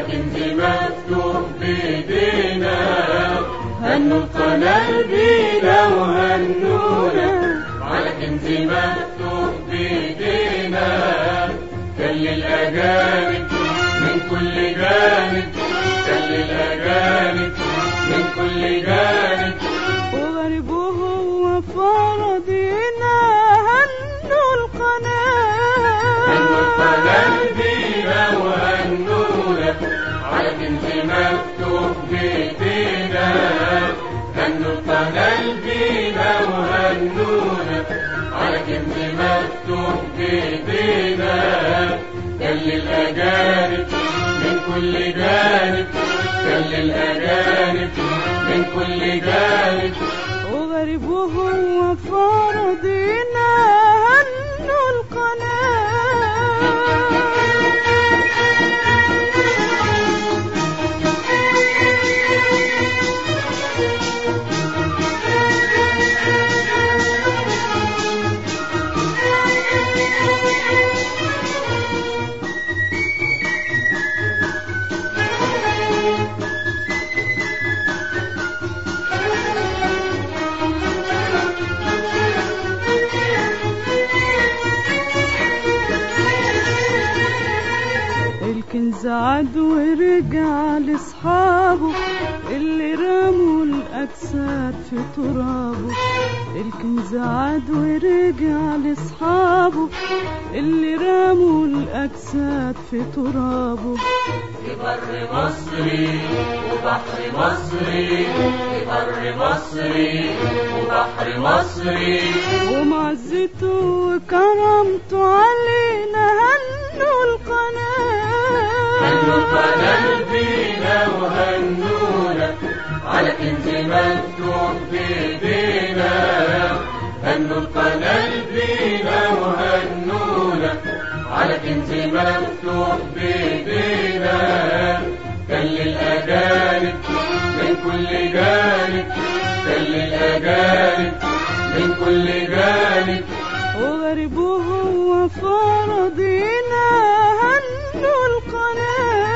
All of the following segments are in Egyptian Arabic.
كنز مفتوح بيدينا هنوا القناة بينا وهنونا على كنز مفتوح بيدينا كل الأجانب من كل جانب كل الأجانب من كل جانب وغريب وهو فرضينا هنوا القناة هنوا القناة بينا وهنونا على كنز مفتوح بيدينا هنوا القناة بينا وهنونا على كنز مفتوح بيدينا كل الأجانب من كل جانب كل الأجانب من كل جانب وغريب وهو فرضينا هنوا الكنز عاد ورجع لاصحابه اللي رموا الاجساد في ترابه الكنز عاد ورجع لاصحابه اللي رموا الاجساد في ترابه في بر مصري وبحر مصري في بر مصري وبحر مصري ومعزته وكرمته علينا هنوا القناة هنوا القناة بينا وهنونا على كنز مفتوح بيدينا هنوا القناة بينا وهنونا على كنز مفتوح بيدينا كل الأجانب من كل جانب كل الأجانب من كل جانب وغريب وهو فرضينا هنوا القناة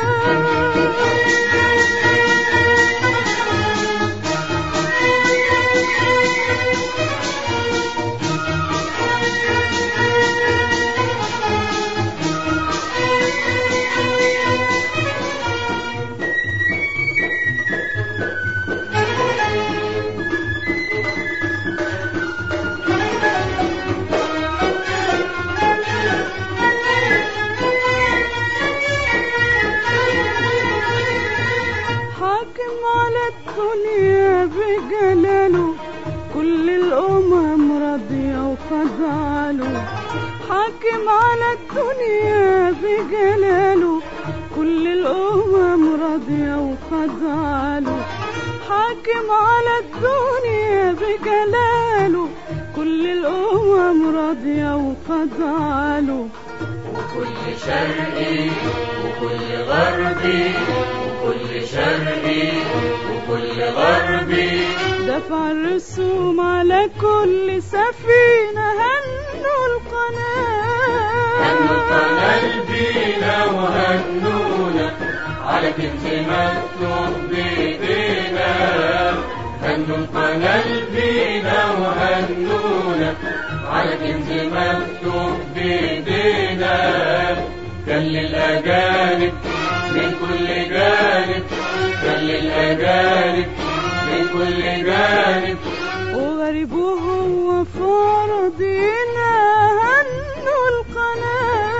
حاكم على الدنيا بجلاله كل الأمم راضية وخاضعة له حاكم على الدنيا بجلاله كل الأمم راضية وخاضعة له حاكم على الدنيا بجلاله كل الأمم راضية وخاضعة له وكل شرقي وكل غربي وكل شرقي وكل غربي دفع الرسوم على كل سفينة هنوا القناة هنوا القناة بينا وهنونا على كنز مفتوح بيدينا هنوا القناة بينا وهنونا على كنز مفتوح بيدينا كل الأجانب من كل جانب كل الأجانب من كل جانب وغريب وهو فرضينا هنوا القناة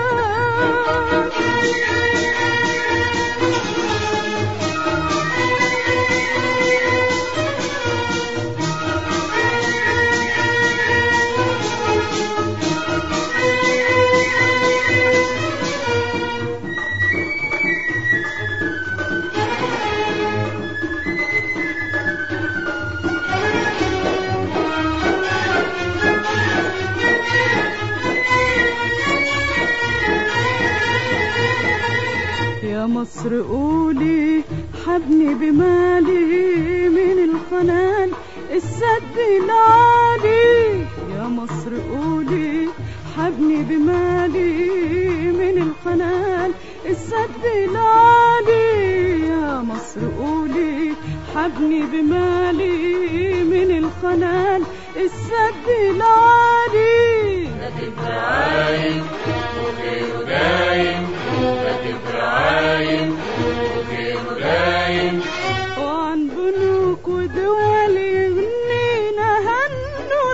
يا مصر قولي حبني بمالي من القنال السد العالي يا مصر قولي قولي حبني بمالي من القنال السد العالي يا مصر قولي حبني بمالي من القنال السد العالي كتب عايم وغيره دايم كتب عايم وغيره دايم وعن بنوك ودول يغنينا هنوا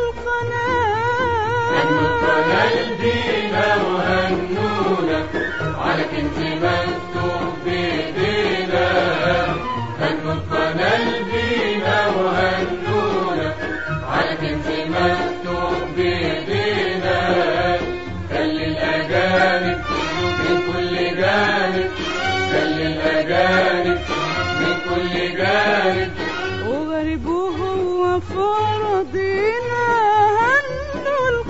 هنوا القناة قلبينا وهنونا على كنز مكتوب بإيدينا هنوا قلبينا وهنونا على كنز مكتوب بإيدينا خلي الأجانب من كل جانب خلي الأجانب من كل جانب وغريب وهو فرضينا هنوا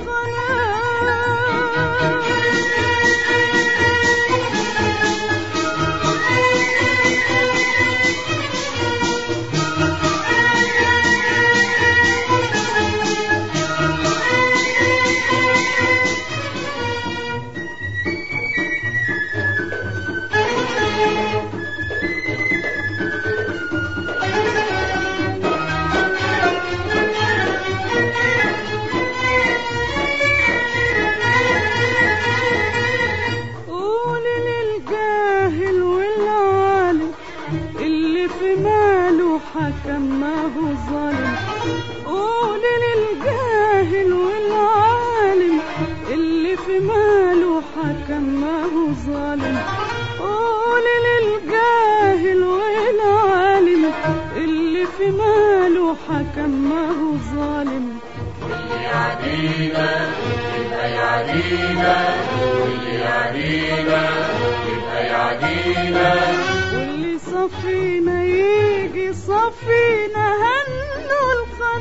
قول للجاهل والعالم اللي في ماله حكم ما هو ظالم قول للجاهل والعالم اللي في ماله حكم ما هو ظالم قول للجاهل والعالم اللي في ماله حكم ما هو ظالم واللي يعدينا يبقى يعدينا واللي يعدينا يبقى يعدينا واللي صفينا يجي صفينا هنوا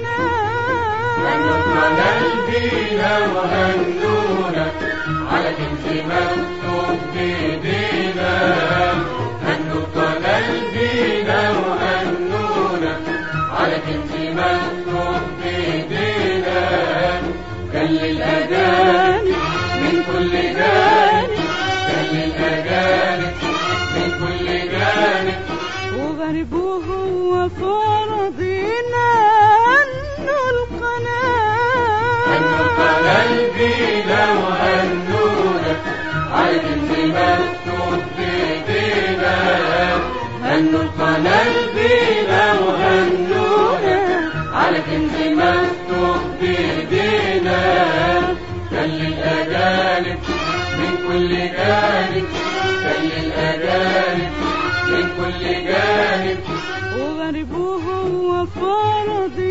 هنوا القناة قلبينا وهنونا على كنز مكتوب بإيدينا هنوا قلبينا وهنونا على كنز مكتوب بإيدينا خلي الأجانب من كل جانب خلي الأجانب من كل جانب وغريب وهو فرضينا هنوا هنوا القناة قلبينا وهنونا على كنز مكتوب بإيدينا هنوا قلبينا وهنونا على كنز مكتوب بإيدينا خلي الأجانب من كل جانب خلي الأجانب من كل جانب وغريب وهو فرضينا